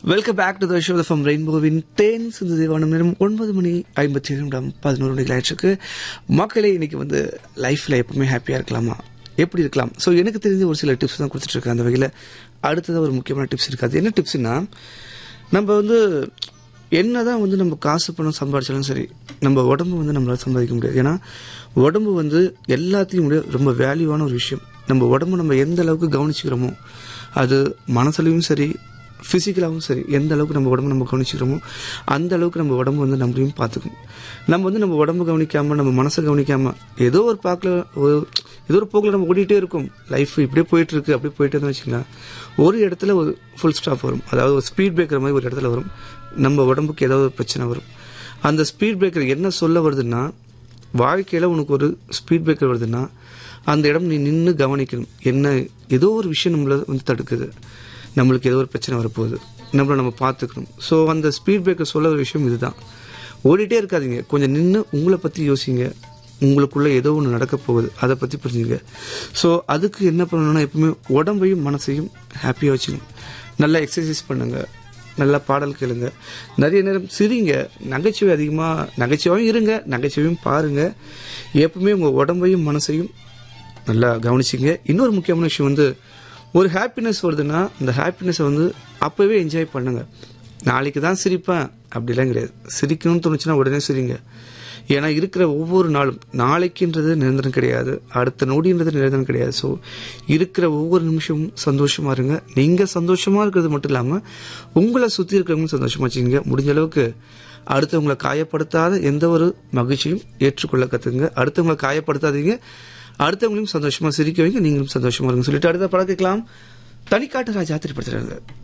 welcome back to the show from ரெயின்போவின் தேன் சிந்து தேவானம் நேரம் ஒன்பது மணி ஐம்பத்தி ஏழு நிமிடம் பதினோரு மணிக்கு ஆயிடுச்சுக்கு மக்களே இன்னைக்கு வந்து லைஃப்பில் எப்பவுமே ஹாப்பியாக இருக்கலாமா எப்படி இருக்கலாம் ஸோ எனக்கு தெரிஞ்ச ஒரு சில டிப்ஸ் தான் கொடுத்துட்ருக்கேன் அந்த வகையில் அடுத்ததாக ஒரு முக்கியமான டிப்ஸ் இருக்குது அது என்ன டிப்ஸ்னா நம்ம வந்து என்னதான் வந்து நம்ம காசு பணம் சம்பாதிச்சாலும் சரி நம்ம உடம்பு வந்து நம்மளால சம்பாதிக்க முடியாது ஏன்னா உடம்பு வந்து எல்லாத்தையும் விட ரொம்ப வேல்யூவான ஒரு விஷயம் நம்ம உடம்பு நம்ம எந்த அளவுக்கு கவனிச்சுக்கிறோமோ அது மனசுலையும் சரி ஃபிசிக்கலாகவும் சரி எந்த அளவுக்கு நம்ம உடம்பு நம்ம கவனிச்சுக்கிறோமோ அந்த அளவுக்கு நம்ம உடம்பு வந்து நம்மளையும் பார்த்துக்கும் நம்ம வந்து நம்ம உடம்பு கவனிக்காம நம்ம மனசை கவனிக்காம ஏதோ ஒரு பாக்கில் ஒரு ஏதோ ஒரு போக்கில் நம்ம ஓடிட்டே இருக்கும் லைஃப் இப்படியே போயிட்டு இருக்கு அப்படியே போயிட்டு இருந்தா வச்சுக்கலாம் ஒரு இடத்துல ஒரு ஃபுல் ஸ்டாப் வரும் அதாவது ஒரு ஸ்பீட் பிரேக்கர் மாதிரி ஒரு இடத்துல வரும் நம்ம உடம்புக்கு ஏதாவது ஒரு பிரச்சனை வரும் அந்த ஸ்பீட் பிரேக்கர் என்ன சொல்ல வருதுன்னா வாழ்க்கையில் உனக்கு ஒரு ஸ்பீட் பிரேக்கர் வருதுன்னா அந்த இடம் நீ நின்று கவனிக்கணும் என்ன ஏதோ ஒரு விஷயம் நம்மள வந்து தடுக்குது நம்மளுக்கு ஏதோ ஒரு பிரச்சனை வரப்போகுது நம்மளை நம்ம பார்த்துக்கணும் ஸோ அந்த ஸ்பீட் பிரேக்கர் சொல்ல ஒரு விஷயம் இதுதான் ஓடிட்டே இருக்காதீங்க கொஞ்சம் நின்று உங்களை பற்றி யோசிங்க உங்களுக்குள்ள ஏதோ ஒன்று நடக்க போகுது அதை பற்றி புரிஞ்சுங்க ஸோ அதுக்கு என்ன பண்ணணும்னா எப்பவுமே உடம்பையும் மனசையும் ஹாப்பியாக வச்சுக்கணும் நல்லா எக்ஸசைஸ் பண்ணுங்க நல்லா பாடல் கேளுங்க நிறைய நேரம் சிரிங்க நகைச்சுவை அதிகமாக நகைச்சுவையும் இருங்க நகைச்சுவையும் பாருங்க எப்பவுமே உங்கள் உடம்பையும் மனசையும் நல்லா கவனிச்சிங்க இன்னொரு முக்கியமான விஷயம் வந்து ஒரு ஹாப்பினஸ் வருதுன்னா அந்த ஹாப்பினஸை வந்து அப்போவே என்ஜாய் பண்ணுங்க நாளைக்கு தான் சிரிப்பேன் அப்படிலாம் கிடையாது சிரிக்கணும்னு தோணுச்சுன்னா உடனே சிரிங்க ஏன்னா இருக்கிற ஒவ்வொரு நாளும் நாளைக்குன்றது நிரந்தரம் கிடையாது அடுத்த நொடின்றது நிரந்தரம் கிடையாது ஸோ இருக்கிற ஒவ்வொரு நிமிஷமும் சந்தோஷமா இருங்க நீங்க சந்தோஷமா இருக்கிறது மட்டும் இல்லாம உங்களை சுத்தி இருக்கிறவங்களும் சந்தோஷமா வச்சுக்கோங்க முடிஞ்ச அளவுக்கு அடுத்தவங்களை காயப்படுத்தாத எந்த ஒரு மகிழ்ச்சியும் ஏற்றுக்கொள்ள கத்துங்க அடுத்தவங்களை காயப்படுத்தாதீங்க அடுத்தவங்களையும் சந்தோஷமா சிரிக்க வைங்க நீங்களும் சந்தோஷமா இருங்க சொல்லிட்டு அடுத்த பழக்கலாம் தனிக்காட்டு ராஜா திரைப்படுத்துறாங்க